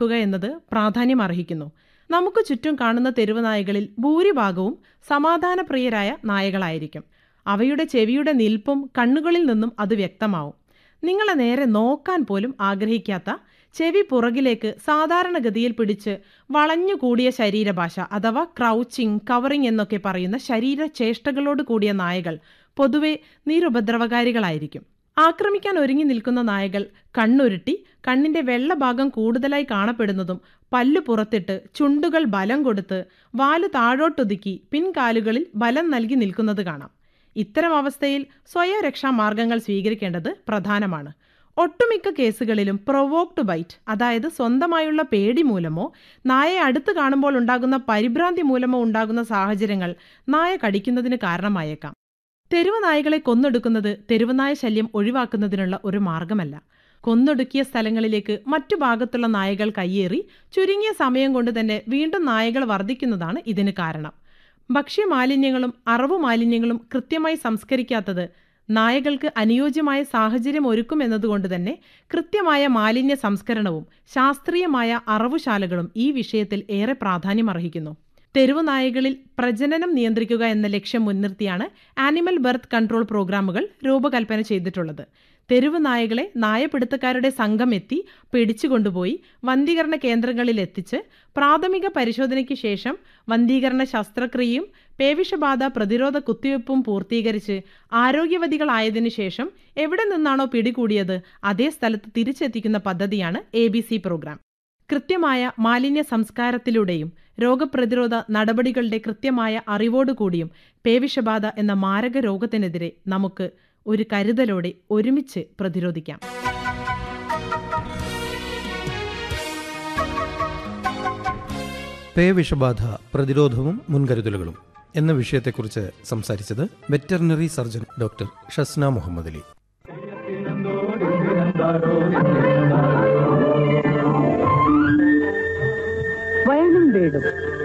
ഒഴിവാക്കുക എന്നത് പ്രാധാന്യമർഹിക്കുന്നു നമുക്ക് ചുറ്റും കാണുന്ന തെരുവ് നായകളിൽ ഭൂരിഭാഗവും സമാധാനപ്രിയരായ നായകളായിരിക്കും അവയുടെ ചെവിയുടെ നിൽപ്പും കണ്ണുകളിൽ നിന്നും അത് വ്യക്തമാവും നിങ്ങളെ നേരെ നോക്കാൻ പോലും ആഗ്രഹിക്കാത്ത ചെവി പുറകിലേക്ക് സാധാരണഗതിയിൽ പിടിച്ച് വളഞ്ഞുകൂടിയ ശരീരഭാഷ അഥവാ ക്രൗച്ചിങ് കവറിംഗ് എന്നൊക്കെ പറയുന്ന ശരീര ചേഷ്ടകളോട് കൂടിയ നായകൾ പൊതുവെ നിരുപദ്രവകാരികളായിരിക്കും ആക്രമിക്കാൻ ഒരുങ്ങി നിൽക്കുന്ന നായകൾ കണ്ണുരുട്ടി കണ്ണിന്റെ വെള്ള ഭാഗം കൂടുതലായി കാണപ്പെടുന്നതും പല്ലു പുറത്തിട്ട് ചുണ്ടുകൾ ബലം കൊടുത്ത് വാല് താഴോട്ടൊതുക്കി പിൻകാലുകളിൽ ബലം നൽകി നിൽക്കുന്നത് കാണാം ഇത്തരം അവസ്ഥയിൽ സ്വയം രക്ഷാ മാർഗങ്ങൾ സ്വീകരിക്കേണ്ടത് പ്രധാനമാണ് ഒട്ടുമിക്ക കേസുകളിലും പ്രൊവോക്ഡ് ബൈറ്റ് അതായത് സ്വന്തമായുള്ള പേടി മൂലമോ നായയെ അടുത്ത് കാണുമ്പോൾ ഉണ്ടാകുന്ന പരിഭ്രാന്തി മൂലമോ ഉണ്ടാകുന്ന സാഹചര്യങ്ങൾ നായ കടിക്കുന്നതിന് കാരണമായേക്കാം തെരുവ് നായകളെ കൊന്നൊടുക്കുന്നത് തെരുവുനായ ശല്യം ഒഴിവാക്കുന്നതിനുള്ള ഒരു മാർഗമല്ല കൊന്നൊടുക്കിയ സ്ഥലങ്ങളിലേക്ക് മറ്റു ഭാഗത്തുള്ള നായകൾ കയ്യേറി ചുരുങ്ങിയ സമയം കൊണ്ട് തന്നെ വീണ്ടും നായകൾ വർദ്ധിക്കുന്നതാണ് ഇതിന് കാരണം ഭക്ഷ്യമാലിന്യങ്ങളും അറവു മാലിന്യങ്ങളും കൃത്യമായി സംസ്കരിക്കാത്തത് നായകൾക്ക് അനുയോജ്യമായ സാഹചര്യം ഒരുക്കും എന്നതുകൊണ്ട് തന്നെ കൃത്യമായ മാലിന്യ സംസ്കരണവും ശാസ്ത്രീയമായ അറവുശാലകളും ഈ വിഷയത്തിൽ ഏറെ പ്രാധാന്യമർഹിക്കുന്നു തെരുവ് നായകളിൽ പ്രജനനം നിയന്ത്രിക്കുക എന്ന ലക്ഷ്യം മുൻനിർത്തിയാണ് ആനിമൽ ബർത്ത് കൺട്രോൾ പ്രോഗ്രാമുകൾ രൂപകൽപ്പന ചെയ്തിട്ടുള്ളത് തെരുവ് നായകളെ നായപിടുത്തക്കാരുടെ സംഘം എത്തി പിടിച്ചുകൊണ്ടുപോയി വന്ധീകരണ കേന്ദ്രങ്ങളിൽ എത്തിച്ച് പ്രാഥമിക പരിശോധനയ്ക്ക് ശേഷം വന്ധീകരണ ശസ്ത്രക്രിയയും പേവിഷബാധ പ്രതിരോധ കുത്തിവയ്പ്പും പൂർത്തീകരിച്ച് ആരോഗ്യവതികളായതിനു ശേഷം എവിടെ നിന്നാണോ പിടികൂടിയത് അതേ സ്ഥലത്ത് തിരിച്ചെത്തിക്കുന്ന പദ്ധതിയാണ് എ പ്രോഗ്രാം കൃത്യമായ മാലിന്യ സംസ്കാരത്തിലൂടെയും രോഗപ്രതിരോധ നടപടികളുടെ കൃത്യമായ അറിവോടുകൂടിയും പേവിഷബാധ എന്ന മാരക രോഗത്തിനെതിരെ നമുക്ക് ഒരു കരുതലോടെ ഒരുമിച്ച് പ്രതിരോധിക്കാം പേവിഷബാധ പ്രതിരോധവും മുൻകരുതലുകളും എന്ന വിഷയത്തെക്കുറിച്ച് സംസാരിച്ചത് veterinary surgeon doctor Shasna Muhammad Ali വയനും വീടും